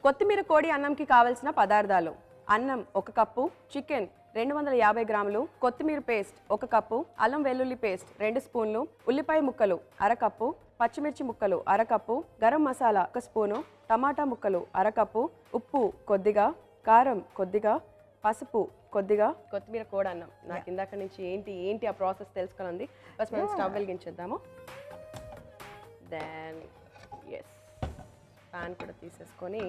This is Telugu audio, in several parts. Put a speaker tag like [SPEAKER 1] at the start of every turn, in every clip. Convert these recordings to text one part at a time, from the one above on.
[SPEAKER 1] కొత్తిమీర కోడి అన్నంకి కావలసిన పదార్థాలు అన్నం ఒక కప్పు చికెన్ రెండు వందల యాభై గ్రాములు కొత్తిమీర పేస్ట్ ఒక కప్పు అల్లం వెల్లుల్లి పేస్ట్ రెండు స్పూన్లు ఉల్లిపాయ ముక్కలు అరకప్పు పచ్చిమిర్చి ముక్కలు అరకప్పు గరం మసాలా ఒక స్పూను టమాటా ముక్కలు అరకప్పు ఉప్పు కొద్దిగా కారం కొద్దిగా పసుపు కొద్దిగా కొత్తిమీర కోడి అన్నం నాకు ఇందాక నుంచి ఏంటి ఏంటి ఆ ప్రాసెస్ తెలుసుకోవాలంది ఫస్ట్ మనం స్టవ్ వెలిగించేద్దాము దెన్ ఎస్ పాన్ కూడా తీసేసుకొని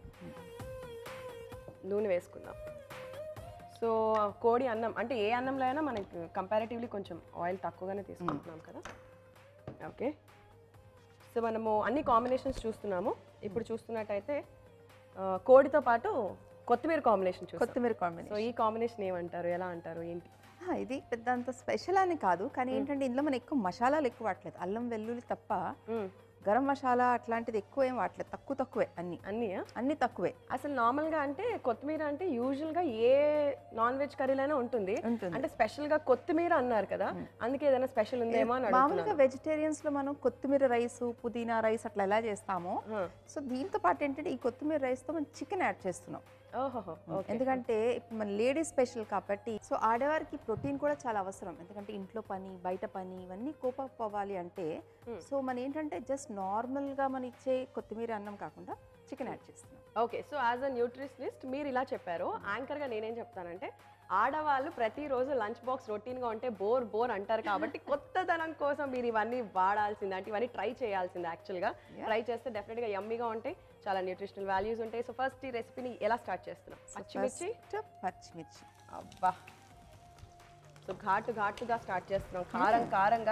[SPEAKER 1] నూనె వేసుకుందాం సో కోడి అన్నం అంటే ఏ అన్నంలో అయినా మనకి కంపారిటివ్లీ కొంచెం ఆయిల్ తక్కువగానే తీసుకుంటున్నాం కదా ఓకే సో మనము అన్ని కాంబినేషన్స్ చూస్తున్నాము ఇప్పుడు చూస్తున్నట్టయితే ఆ, కోడితో పాటు కొత్తిమీర కాంబినేషన్ చూస్తాం
[SPEAKER 2] కొత్తిమీర కాంబినేషన్
[SPEAKER 1] సో ఈ కాంబినేషన్ ఏమంటారు ఎలా అంటారు ఏంటి
[SPEAKER 2] ఇది పెద్ద అంత స్పెషల్ అని కాదు కానీ ఏంటంటే ఇందులో మనం ఎక్కువ మసాలాలు ఎక్కువ వాడలేదు అల్లం వెల్లుల్లి తప్ప
[SPEAKER 1] మ్మ్.
[SPEAKER 2] గరం మసాలా అట్లాంటిది ఎక్కువ ఏం వాడలేదు తక్కువ తక్కువే అన్ని
[SPEAKER 1] అన్నీయా
[SPEAKER 2] అన్ని తక్కువే
[SPEAKER 1] అసలు నార్మల్గా అంటే కొత్తిమీర అంటే యూజువల్గా ఏ నాన్ వెజ్ కర్రీలైనా ఉంటుంది
[SPEAKER 2] ఉంటుంది.
[SPEAKER 1] అంటే స్పెషల్గా కొత్తిమీర అన్నారు కదా అందుకే ఏదైనా స్పెషల్ ఉందేమో అని
[SPEAKER 2] మామూలుగా
[SPEAKER 1] అడుగుతున్నాను
[SPEAKER 2] వెజిటేరియన్స్ లో మనం కొత్తిమీర రైస్ పుదీనా రైస్ అట్లా ఎలా చేస్తామో
[SPEAKER 1] ఆ.
[SPEAKER 2] సో దీంతో పాటు ఏంటంటే ఈ కొత్తిమీర రైస్ తో మనం చికెన్ యాడ్ చేస్తున్నాం
[SPEAKER 1] ఓహో ఓకే
[SPEAKER 2] ఎందుకంటే ఇప్పుడు మన లేడీస్ స్పెషల్ కాబట్టి సో ఆడవారికి ప్రోటీన్ కూడా చాలా అవసరం ఎందుకంటే ఇంట్లో పని బయట పని ఇవన్నీ కోపప్ అవ్వాలి అంటే సో మన ఏంటంటే జస్ట్ నార్మల్ గా మనం ఇచ్చే కొత్తిమీర అన్నం కాకుండా చికెన్ యాడ్ చేస్తున్నాం
[SPEAKER 1] okay so as a nutritionist మీరు ఇలా చెప్పారు యాంకర్గా నేనేం చెప్తానంటే ఆడవాళ్ళు ప్రతిరోజు లంచ్ బాక్స్ రొటీన్గా ఉంటే బోర్ బోర్ అంటారు కాబట్టి కొత్తదనం కోసం మీరు ఇవన్నీ వాడాల్సిందే అంటే ఇవన్నీ ట్రై చేయాల్సిందే యాక్చువల్గా ట్రై చేస్తే డెఫినెట్గా యమ్మీగా ఉంటాయి చాలా న్యూట్రిషనల్ వాల్యూస్ ఉంటాయి సో ఫస్ట్ ఈ రెసిపీని ఎలా స్టార్ట్ చేస్తున్నాం పచ్చిమిర్చి
[SPEAKER 2] First పచ్చిమిర్చి
[SPEAKER 1] అబ్బా సో ఘాటు ఘాటుగా స్టార్ట్ చేస్తున్నాం కారం కారంగా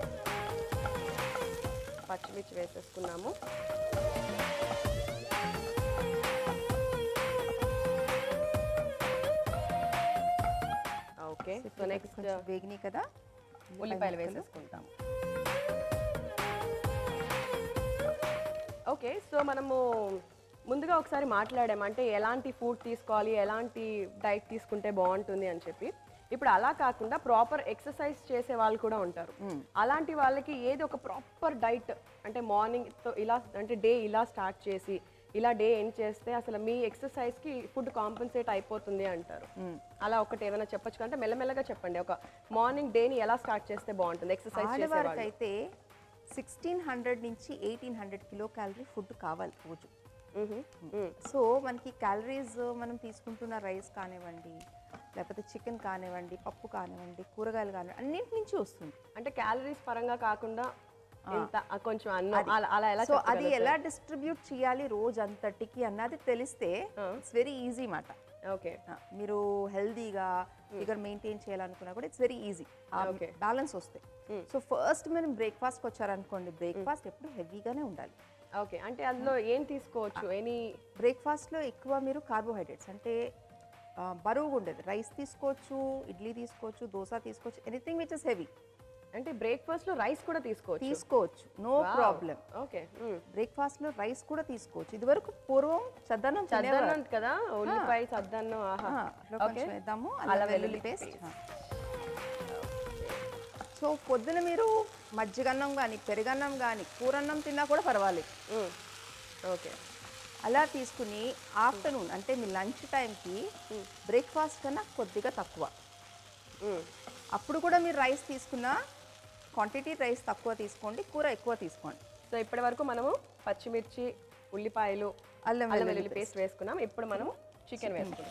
[SPEAKER 1] పచ్చిమిర్చి వేసేసుకున్నాము ఓకే సో నెక్స్ట్
[SPEAKER 2] కొంచెం వేగినాయి కదా
[SPEAKER 1] ఉల్లిపాయలు వేసేసుకుంటాం ఓకే సో మనము ముందుగా ఒకసారి మాట్లాడాం అంటే ఎలాంటి ఫుడ్ తీసుకోవాలి ఎలాంటి డైట్ తీసుకుంటే బాగుంటుంది అని చెప్పి ఇప్పుడు అలా కాకుండా ప్రాపర్ ఎక్సర్సైజ్ చేసే వాళ్ళు కూడా ఉంటారు అలాంటి వాళ్ళకి ఏది ఒక ప్రాపర్ డైట్ అంటే మార్నింగ్ ఇలా అంటే డే ఇలా స్టార్ట్ చేసి ఇలా డే ఎండ్ చేస్తే అసలు మీ ఎక్సర్సైజ్ కి ఫుడ్ కాంపెన్సేట్ అయిపోతుంది అంటారు అలా ఒకటి ఏమైనా చెప్పొచ్చు అంటే మెల్లమెల్లగా చెప్పండి ఒక మార్నింగ్ డేని ఎలా స్టార్ట్ చేస్తే బాగుంటుంది ఎక్సర్సైజ్
[SPEAKER 2] ఆడవారికి
[SPEAKER 1] చేసేవాళ్ళు
[SPEAKER 2] అయితే సిక్స్టీన్ హండ్రెడ్ నుంచి eighteen hundred kilo calorie food కావాలి రోజు
[SPEAKER 1] మ్హూ. మ్.
[SPEAKER 2] సో మనకి క్యాలరీస్ మనం తీసుకుంటున్న రైస్ కానివ్వండి లేకపోతే చికెన్ కానివ్వండి పప్పు కానివ్వండి కూరగాయలు కానివ్వండి అన్నింటి నుంచి వస్తుంది
[SPEAKER 1] అంటే క్యాలరీస్ పరంగా కాకుండా ఇంత ఆ, కొంచెం అన్నం అలా అలా ఎలా
[SPEAKER 2] సో అది
[SPEAKER 1] చెప్పగలుగుతారు?
[SPEAKER 2] ఎలా డిస్ట్రిబ్యూట్ చేయాలి రోజు అంతటికి అన్నది తెలిస్తే ఇట్స్ వెరీ ఈజీ మాట
[SPEAKER 1] ఓకే
[SPEAKER 2] మీరు హెల్దీగా ఫిగర్ మెయింటైన్ చేయాలనుకున్నా కూడా it's very easy
[SPEAKER 1] Okay.
[SPEAKER 2] Balance వస్తాయి సో ఫస్ట్ మనం బ్రేక్ఫాస్ట్కి వచ్చారనుకోండి బ్రేక్ఫాస్ట్ ఎప్పుడు హెవీగానే ఉండాలి
[SPEAKER 1] ఓకే అంటే అందులో ఏం తీసుకోవచ్చు ఎనీ
[SPEAKER 2] బ్రేక్ఫాస్ట్లో ఎక్కువ మీరు కార్బోహైడ్రేట్స్ అంటే ఆ, బరువుగా ఉండేది రైస్ తీసుకోవచ్చు ఇడ్లీ తీసుకోవచ్చు దోశ తీసుకోవచ్చు ఎనీథింగ్ విచ్ ఇస్ హెవీ
[SPEAKER 1] అంటే బ్రేక్ఫాస్ట్ లో రైస్ కూడా తీసుకోవచ్చు
[SPEAKER 2] తీసుకోవచ్చు నో ప్రాబ్లం
[SPEAKER 1] ఓకే
[SPEAKER 2] బ్రేక్ఫాస్ట్లో రైస్ కూడా తీసుకోవచ్చు ఇది వరకు పూర్వం చద్దన్నం తినేవారు.
[SPEAKER 1] సద్దన్నం కదా ఉల్లిపాయ సద్దన్నం ఆహా
[SPEAKER 2] ఆ, అట్లా కొంచెం వేద్దాము
[SPEAKER 1] అల్లం
[SPEAKER 2] అల్లం
[SPEAKER 1] వెల్లుల్లి
[SPEAKER 2] వెల్లుల్లి పేస్ట్ సో పొద్దున మీరు మజ్జిగన్నం కానీ పెరుగన్నం కానీ కూరన్నం తిన్నా కూడా పర్వాలేదు
[SPEAKER 1] ఓకే
[SPEAKER 2] అలా తీసుకుని ఆఫ్టర్నూన్ అంటే మీ లంచ్ టైంకి బ్రేక్ఫాస్ట్ కన్నా కొద్దిగా తక్కువ అప్పుడు కూడా మీరు రైస్ తీసుకున్న క్వాంటిటీ రైస్ తక్కువ తీసుకోండి కూర ఎక్కువ తీసుకోండి
[SPEAKER 1] సో ఇప్పటి వరకు మనము పచ్చిమిర్చి ఉల్లిపాయలు
[SPEAKER 2] అల్లం
[SPEAKER 1] అల్లం
[SPEAKER 2] వెల్లుల్లి
[SPEAKER 1] వెల్లుల్లి పేస్ట్ వేసుకున్నాం ఇప్పుడు మనము చికెన్ వేసుకున్నాం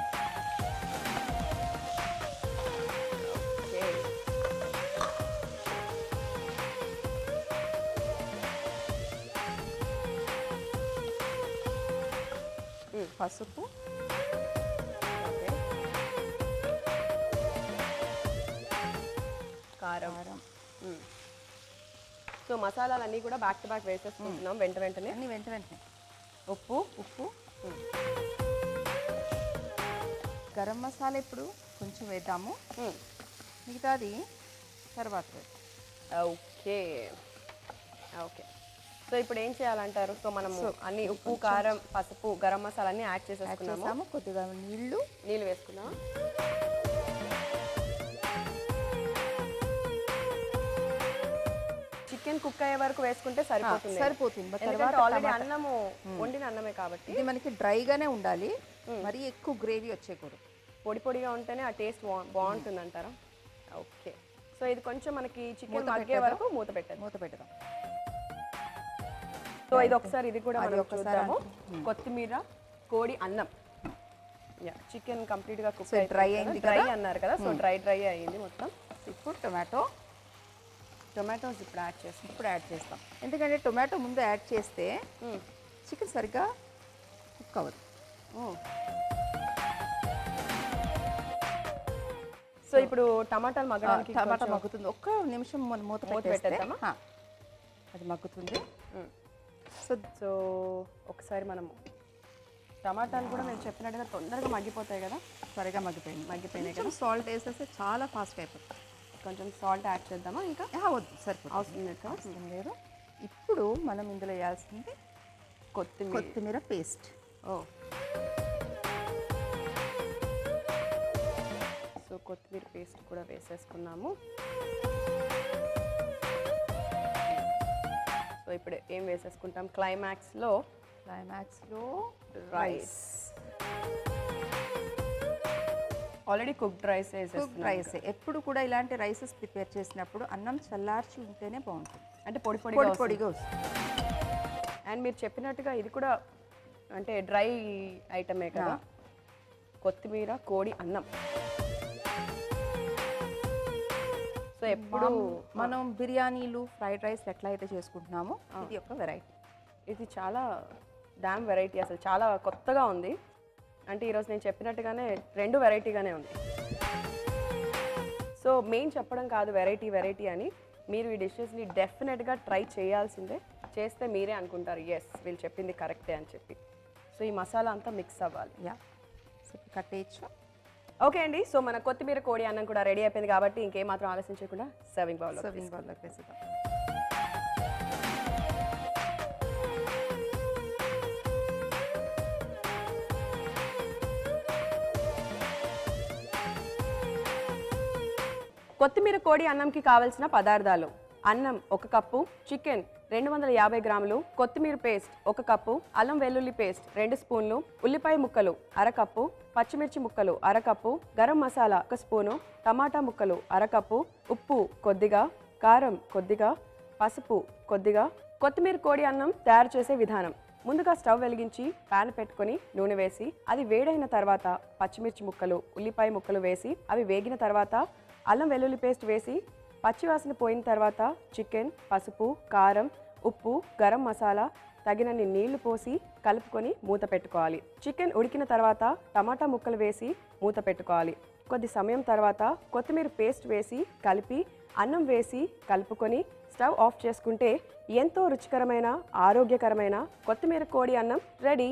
[SPEAKER 1] ఓకే
[SPEAKER 2] పసుపు
[SPEAKER 1] ఓకే కారం
[SPEAKER 2] కారం
[SPEAKER 1] మ్మ్. సో మసాలాలన్నీ కూడా బ్యాక్ టు బ్యాక్ వేసేసుకుంటున్నాం వెంట వెంటనే
[SPEAKER 2] అన్ని వెంట వెంటనే
[SPEAKER 1] ఉప్పు
[SPEAKER 2] ఉప్పు గరం మసాలా ఇప్పుడు కొంచెం వేద్దాము
[SPEAKER 1] మ్మ్.
[SPEAKER 2] మిగతాది తర్వాత వేద్దాం.
[SPEAKER 1] ఓకే ఓకే సో ఇప్పుడు ఏం చేయాలంటారు సో మనము అన్ని ఉప్పు కారం పసుపు గరం మసాలా అన్ని యాడ్
[SPEAKER 2] యాడ్
[SPEAKER 1] చేసేసుకున్నాము
[SPEAKER 2] చేసాము కొద్దిగా నీళ్లు
[SPEAKER 1] నీళ్ళు వేసుకున్నాం చికెన్ కుక్ అయ్యే వరకు వేసుకుంటే సరిపోతుంది
[SPEAKER 2] సరిపోతుంది బట్
[SPEAKER 1] ఎందుకంటే ఆల్రెడీ అన్నము వండిన అన్నమే కాబట్టి
[SPEAKER 2] ఇది మనకి డ్రైగానే ఉండాలి మరీ ఎక్కువ గ్రేవీ వచ్చేకూడదు
[SPEAKER 1] పొడి పొడిగా ఉంటేనే ఆ టేస్ట్ బాగుంటుంది అంటారా ఓకే సో ఇది కొంచెం మనకి చికెన్ మగ్గే వరకు మూత పెట్టండి
[SPEAKER 2] మూత పెడదాం
[SPEAKER 1] సో ఇది ఒకసారి ఇది కూడా
[SPEAKER 2] అది
[SPEAKER 1] మనం
[SPEAKER 2] ఒకసారి
[SPEAKER 1] చూద్దాము కొత్తిమీర కోడి అన్నం యా చికెన్ కంప్లీట్ గా కుక్
[SPEAKER 2] So, dry అయింది
[SPEAKER 1] డ్రై అన్నారు కదా సో డ్రై డ్రై అయ్యింది మొత్తం
[SPEAKER 2] ఇప్పుడు టొమాటో
[SPEAKER 1] టొమాటోస్ ఇప్పుడు యాడ్ చేస్తాం
[SPEAKER 2] ఇప్పుడు యాడ్ చేస్తాం ఎందుకంటే టొమాటో ముందు యాడ్ చేస్తే చికెన్ సరిగ్గా కుక్ అవ్వదు
[SPEAKER 1] సో ఇప్పుడు టమాటాలు మగ్గడానికి
[SPEAKER 2] టమాటా మగ్గుతుంది ఒక్క నిమిషం మనం మూత
[SPEAKER 1] మూత
[SPEAKER 2] పెట్టేస్తే
[SPEAKER 1] పెట్టేద్దామా?
[SPEAKER 2] హా, అది మగ్గుతుంది
[SPEAKER 1] మ్మ్.
[SPEAKER 2] సో
[SPEAKER 1] సో ఒకసారి మనము టమాటాలు కూడా నేను చెప్పినట్టుగా తొందరగా మగ్గిపోతాయి కదా
[SPEAKER 2] త్వరగా మగ్గిపోయింది
[SPEAKER 1] మగ్గిపోయినాయి
[SPEAKER 2] కొంచెం సాల్ట్ వేసేస్తే చాలా ఫాస్ట్గా అయిపోతుంది
[SPEAKER 1] కొంచెం సాల్ట్ యాడ్ చేద్దామా ఇంకా
[SPEAKER 2] ఆహా, వద్దు సరిపోతుంది
[SPEAKER 1] అవసరం లేదు కదా
[SPEAKER 2] అవసరం లేదు ఇప్పుడు మనం ఇందులో వేయాల్సింది
[SPEAKER 1] కొత్తిమీర
[SPEAKER 2] కొత్తిమీర పేస్ట్
[SPEAKER 1] ఓ సో కొత్తిమీర పేస్ట్ కూడా వేసేసుకున్నాము సో ఇప్పుడు ఏం వేసేసుకుంటాం క్లైమాక్స్లో
[SPEAKER 2] క్లైమాక్స్లో
[SPEAKER 1] rice already cooked rice
[SPEAKER 2] cook
[SPEAKER 1] వేసేస్తున్నాం
[SPEAKER 2] రైస్ ఎప్పుడు కూడా ఇలాంటి రైసెస్ ప్రిపేర్ చేసినప్పుడు అన్నం చల్లార్చి ఉంటేనే బాగుంటుంది
[SPEAKER 1] అంటే పొడి
[SPEAKER 2] పొడి
[SPEAKER 1] పొడి
[SPEAKER 2] పొడిగా వస్తుంది
[SPEAKER 1] అండ్ మీరు చెప్పినట్టుగా ఇది కూడా అంటే డ్రై ఐటమే కదా కొత్తిమీర కోడి అన్నం సో ఎప్పుడు
[SPEAKER 2] మనం బిర్యానీలు ఫ్రైడ్ రైస్ ఎట్లా అయితే చేసుకుంటున్నామో ఇది ఒక వెరైటీ
[SPEAKER 1] ఇది చాలా డామ్ వెరైటీ అసలు చాలా కొత్తగా ఉంది అంటే ఈరోజు నేను చెప్పినట్టుగానే రెండు వెరైటీగానే ఉంది సో మెయిన్ చెప్పడం కాదు వెరైటీ వెరైటీ అని మీరు ఈ డిషెస్ని డెఫినెట్గా ట్రై చేయాల్సిందే చేస్తే మీరే అనుకుంటారు ఎస్ వీళ్ళు చెప్పింది కరెక్టే అని చెప్పి సో ఈ మసాలా అంతా మిక్స్ అవ్వాలి
[SPEAKER 2] యా సో ఇప్పుడు కట్టేయచ్చు
[SPEAKER 1] ఓకే అండి సో మన కొత్తిమీర కోడి అన్నం కూడా రెడీ అయిపోయింది కాబట్టి ఇంకేం మాత్రం ఆలోచించకుండా సర్వింగ్ బౌల్
[SPEAKER 2] సర్వింగ్ బౌల్లోకి వేసేద్దాం
[SPEAKER 1] కొత్తిమీర కోడి అన్నంకి కావలసిన పదార్థాలు అన్నం ఒక కప్పు చికెన్ రెండు వందల యాభై గ్రాములు కొత్తిమీర పేస్ట్ ఒక కప్పు అల్లం వెల్లుల్లి పేస్ట్ రెండు స్పూన్లు ఉల్లిపాయ ముక్కలు అరకప్పు పచ్చిమిర్చి ముక్కలు అరకప్పు గరం మసాలా ఒక స్పూను టమాటా ముక్కలు అరకప్పు ఉప్పు కొద్దిగా కారం కొద్దిగా పసుపు కొద్దిగా కొత్తిమీర కోడి అన్నం తయారు చేసే విధానం ముందుగా స్టవ్ వెలిగించి పాన్ పెట్టుకొని నూనె వేసి అది వేడైన తర్వాత పచ్చిమిర్చి ముక్కలు ఉల్లిపాయ ముక్కలు వేసి అవి వేగిన తర్వాత అల్లం వెల్లుల్లి పేస్ట్ వేసి పచ్చివాసన పోయిన తర్వాత చికెన్ పసుపు కారం ఉప్పు గరం మసాలా తగినన్ని నీళ్లు పోసి కలుపుకొని మూత పెట్టుకోవాలి చికెన్ ఉడికిన తర్వాత టమాటా ముక్కలు వేసి మూత పెట్టుకోవాలి కొద్ది సమయం తర్వాత కొత్తిమీర పేస్ట్ వేసి కలిపి అన్నం వేసి కలుపుకొని స్టవ్ ఆఫ్ చేసుకుంటే ఎంతో రుచికరమైన ఆరోగ్యకరమైన కొత్తిమీర కోడి అన్నం రెడీ